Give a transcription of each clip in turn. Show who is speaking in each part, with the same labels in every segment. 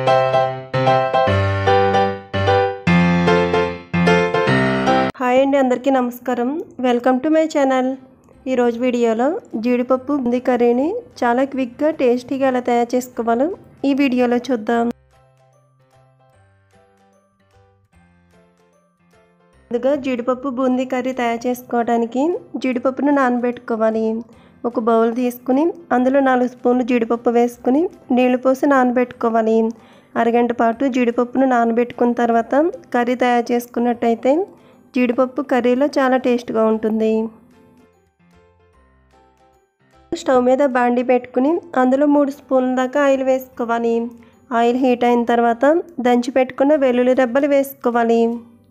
Speaker 1: hi అండి అందరికీ నమస్కారం వెల్కమ్ టు మై ఛానల్ ఈరోజు వీడియోలో జీడిపప్పు బూందీ కర్రీని చాలా క్విక్గా టేస్టీగా ఎలా తయారు చేసుకోవాలో ఈ వీడియోలో చూద్దాం ముందుగా జీడిపప్పు బూందీ కర్రీ తయారు చేసుకోవడానికి జీడిపప్పును నానబెట్టుకోవాలి ఒక బౌల్ తీసుకుని అందులో నాలుగు స్పూన్లు జీడిపప్పు వేసుకుని నీళ్లు పోసి నానబెట్టుకోవాలి అరగంట పాటు జీడిపప్పును నానబెట్టుకున్న తర్వాత కర్రీ తయారు చేసుకున్నట్టయితే జీడిపప్పు కర్రీలో చాలా టేస్ట్గా ఉంటుంది స్టవ్ మీద బాండి పెట్టుకుని అందులో మూడు స్పూన్ల దాకా ఆయిల్ వేసుకోవాలి ఆయిల్ హీట్ అయిన తర్వాత దంచి పెట్టుకున్న వెల్లుల్లి రెబ్బలు వేసుకోవాలి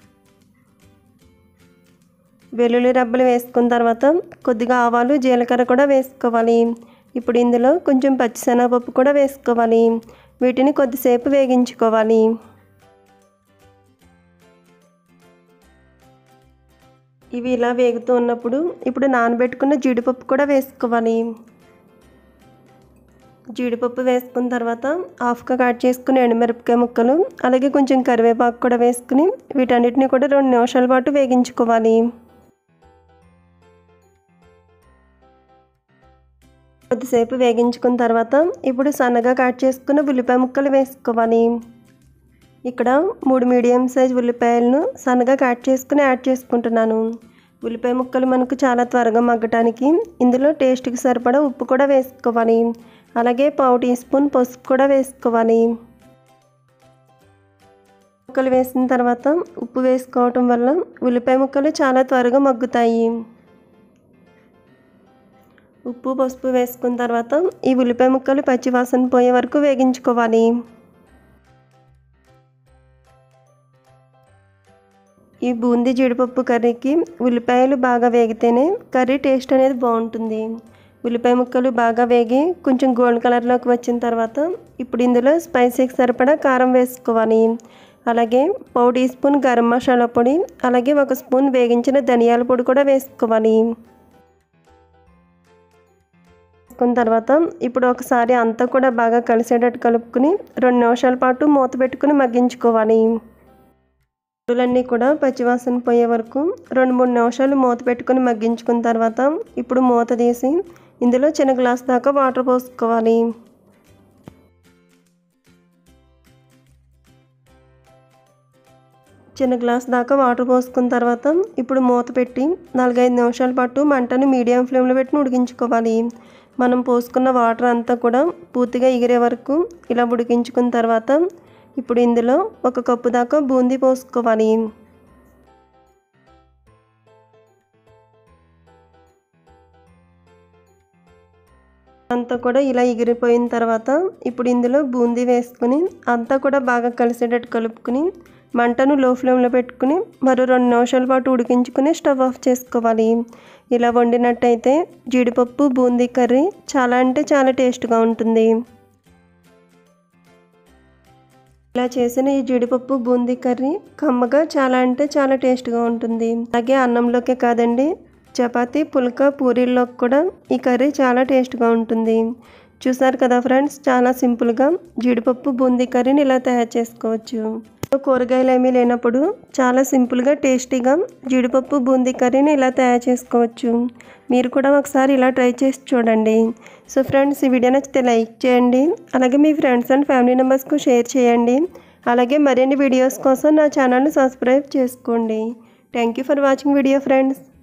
Speaker 1: వెల్లుల్లి రెబ్బలు వేసుకున్న తర్వాత కొద్దిగా ఆవాలు జీలకర్ర కూడా వేసుకోవాలి ఇప్పుడు ఇందులో కొంచెం పచ్చిశనగపప్పు కూడా వేసుకోవాలి వీటిని కొద్దిసేపు వేగించుకోవాలి ఇవి ఇలా వేగుతూ ఉన్నప్పుడు ఇప్పుడు నానబెట్టుకున్న జీడిపప్పు కూడా వేసుకోవాలి జీడిపప్పు వేసుకున్న తర్వాత హాఫ్గా కట్ చేసుకుని ఎండుమిరపకాయ ముక్కలు అలాగే కొంచెం కరివేపాకు కూడా వేసుకుని వీటన్నిటిని కూడా రెండు నిమిషాల పాటు వేగించుకోవాలి కొద్దిసేపు వేగించుకున్న తర్వాత ఇప్పుడు సన్నగా కట్ చేసుకున్న ఉల్లిపాయ ముక్కలు వేసుకోవాలి ఇక్కడ మూడు మీడియం సైజ్ ఉల్లిపాయలను సన్నగా కట్ చేసుకుని యాడ్ చేసుకుంటున్నాను ఉల్లిపాయ ముక్కలు మనకు చాలా త్వరగా మగ్గటానికి ఇందులో టేస్ట్కి సరిపడా ఉప్పు కూడా వేసుకోవాలి అలాగే పావు టీ స్పూన్ పసుపు కూడా వేసుకోవాలి ముక్కలు వేసిన తర్వాత ఉప్పు వేసుకోవటం వల్ల ఉల్లిపాయ ముక్కలు చాలా త్వరగా మగ్గుతాయి ఉప్పు పసుపు వేసుకున్న తర్వాత ఈ ఉల్లిపాయ ముక్కలు పచ్చివాసన పోయే వరకు వేగించుకోవాలి ఈ బూందీ జీడిపప్పు కర్రీకి ఉల్లిపాయలు బాగా వేగితేనే కర్రీ టేస్ట్ అనేది బాగుంటుంది ఉల్లిపాయ ముక్కలు బాగా వేగి కొంచెం గోల్డ్ కలర్లోకి వచ్చిన తర్వాత ఇప్పుడు ఇందులో స్పైసీకి సరిపడా కారం వేసుకోవాలి అలాగే పావు టీ స్పూన్ గరం మసాలా పొడి అలాగే ఒక స్పూన్ వేగించిన ధనియాల పొడి కూడా వేసుకోవాలి వేసుకున్న తర్వాత ఇప్పుడు ఒకసారి అంతా కూడా బాగా కలిసేటట్టు కలుపుకుని రెండు నిమిషాల పాటు మూత పెట్టుకుని మగ్గించుకోవాలి పూలన్నీ కూడా పచ్చివాసన పోయే వరకు రెండు మూడు నిమిషాలు మూత పెట్టుకుని మగ్గించుకున్న తర్వాత ఇప్పుడు మూత తీసి ఇందులో చిన్న గ్లాస్ దాకా వాటర్ పోసుకోవాలి చిన్న గ్లాస్ దాకా వాటర్ పోసుకున్న తర్వాత ఇప్పుడు మూత పెట్టి నాలుగైదు నిమిషాల పాటు మంటను మీడియం ఫ్లేమ్లో పెట్టి ఉడికించుకోవాలి మనం పోసుకున్న వాటర్ అంతా కూడా పూర్తిగా ఎగిరే వరకు ఇలా ఉడికించుకున్న తర్వాత ఇప్పుడు ఇందులో ఒక కప్పు దాకా బూందీ పోసుకోవాలి అంతా కూడా ఇలా ఎగిరిపోయిన తర్వాత ఇప్పుడు ఇందులో బూందీ వేసుకుని అంతా కూడా బాగా కలిసేటట్టు కలుపుకుని మంటను లో ఫ్లేమ్లో పెట్టుకుని మరో రెండు నిమిషాల పాటు ఉడికించుకుని స్టవ్ ఆఫ్ చేసుకోవాలి ఇలా వండినట్టయితే జీడిపప్పు బూందీ కర్రీ చాలా అంటే చాలా టేస్ట్గా ఉంటుంది ఇలా చేసిన ఈ జీడిపప్పు బూందీ కర్రీ కమ్మగా చాలా అంటే చాలా టేస్ట్గా ఉంటుంది అలాగే అన్నంలోకే కాదండి చపాతీ పుల్కా పూరీల్లోకి కూడా ఈ కర్రీ చాలా టేస్ట్గా ఉంటుంది చూసారు కదా ఫ్రెండ్స్ చాలా సింపుల్గా జీడిపప్పు బూందీ కర్రీని ఇలా తయారు చేసుకోవచ్చు కూరగాయలు ఏమీ లేనప్పుడు చాలా సింపుల్గా టేస్టీగా జీడిపప్పు బూందీ కర్రీని ఇలా తయారు చేసుకోవచ్చు మీరు కూడా ఒకసారి ఇలా ట్రై చేసి చూడండి సో ఫ్రెండ్స్ ఈ వీడియో నచ్చితే లైక్ చేయండి అలాగే మీ ఫ్రెండ్స్ అండ్ ఫ్యామిలీ మెంబర్స్కు షేర్ చేయండి అలాగే మరిన్ని వీడియోస్ కోసం నా ఛానల్ని సబ్స్క్రైబ్ చేసుకోండి thank you for watching video friends